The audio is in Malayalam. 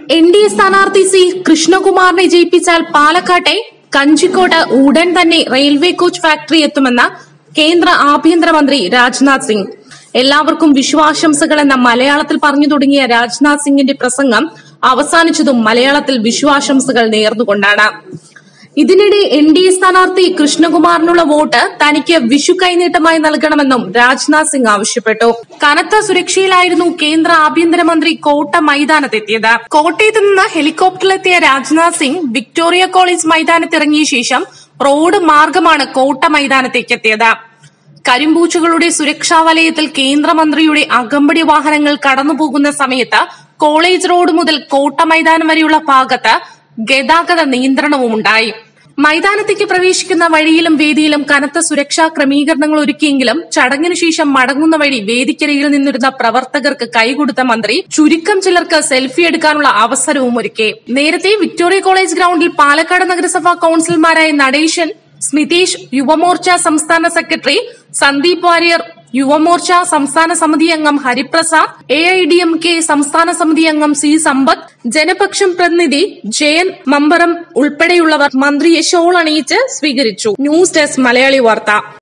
എൻ ഡി എ സ്ഥാനാർത്ഥി സി കൃഷ്ണകുമാറിനെ ജയിപ്പിച്ചാൽ പാലക്കാട്ടെ കഞ്ചിക്കോട്ട് ഉടൻ തന്നെ റെയിൽവേ കോച്ച് ഫാക്ടറി എത്തുമെന്ന് കേന്ദ്ര ആഭ്യന്തരമന്ത്രി രാജ്നാഥ് സിംഗ് എല്ലാവർക്കും വിശ്വാശംസകൾ എന്ന മലയാളത്തിൽ പറഞ്ഞു തുടങ്ങിയ രാജ്നാഥ് സിംഗിന്റെ പ്രസംഗം അവസാനിച്ചതും മലയാളത്തിൽ വിശ്വാശംസകൾ നേർന്നുകൊണ്ടാണ് ഇതിനിടെ എൻ ഡി എ സ്ഥാനാർത്ഥി കൃഷ്ണകുമാറിനുള്ള വോട്ട് തനിക്ക് വിഷു കൈനീട്ടമായി നൽകണമെന്നും രാജ്നാഥ് സിംഗ് ആവശ്യപ്പെട്ടു കനത്ത സുരക്ഷയിലായിരുന്നു കേന്ദ്ര ആഭ്യന്തരമന്ത്രി കോട്ട മൈതാനത്തെത്തിയത് കോട്ടയത്ത് നിന്ന് ഹെലികോപ്റ്ററിലെത്തിയ രാജ്നാഥ് സിംഗ് വിക്ടോറിയ കോളേജ് മൈതാനത്തിറങ്ങിയ ശേഷം റോഡ് മാർഗമാണ് കോട്ട മൈതാനത്തേക്ക് എത്തിയത് കരിമ്പൂച്ചകളുടെ സുരക്ഷാ വലയത്തിൽ കേന്ദ്രമന്ത്രിയുടെ അകമ്പടി വാഹനങ്ങൾ കടന്നുപോകുന്ന സമയത്ത് കോളേജ് റോഡ് മുതൽ കോട്ട മൈതാനം വരെയുള്ള ഭാഗത്ത് ഗതാഗത നിയന്ത്രണവും ഉണ്ടായി മൈതാനത്തേക്ക് പ്രവേശിക്കുന്ന വഴിയിലും വേദിയിലും കനത്ത സുരക്ഷാ ക്രമീകരണങ്ങൾ ഒരുക്കിയെങ്കിലും ചടങ്ങിനു ശേഷം മടങ്ങുന്ന വഴി വേദിക്കരികിൽ നിന്നിരുന്ന പ്രവർത്തകർക്ക് കൈകൊടുത്ത മന്ത്രി ചുരുക്കം ചിലർക്ക് സെൽഫി എടുക്കാനുള്ള അവസരവും ഒരുക്കി നേരത്തെ വിക്ടോറിയ കോളേജ് ഗ്രൌണ്ടിൽ പാലക്കാട് നഗരസഭാ കൌൺസിലർമാരായ നടേശൻ സ്മിതേഷ് യുവമോർച്ച സംസ്ഥാന സെക്രട്ടറി സന്ദീപ് വാര്യർ യുവമോർച്ച സംസ്ഥാന സമിതി അംഗം Hariprasad A I D M K സംസ്ഥാന സമിതി അംഗം സി സമ്പത്ത് ജനപക്ഷം പ്രതിനിധി ജയൻ മമ്പറം ഉൾപ്പെടെയുള്ളവർ മന്ത്രിയെ ഷോൾ അണിയിച്ച് സ്വീകരിച്ചു ന്യൂസ് ഡെസ്ക് മലയാളി വാർത്ത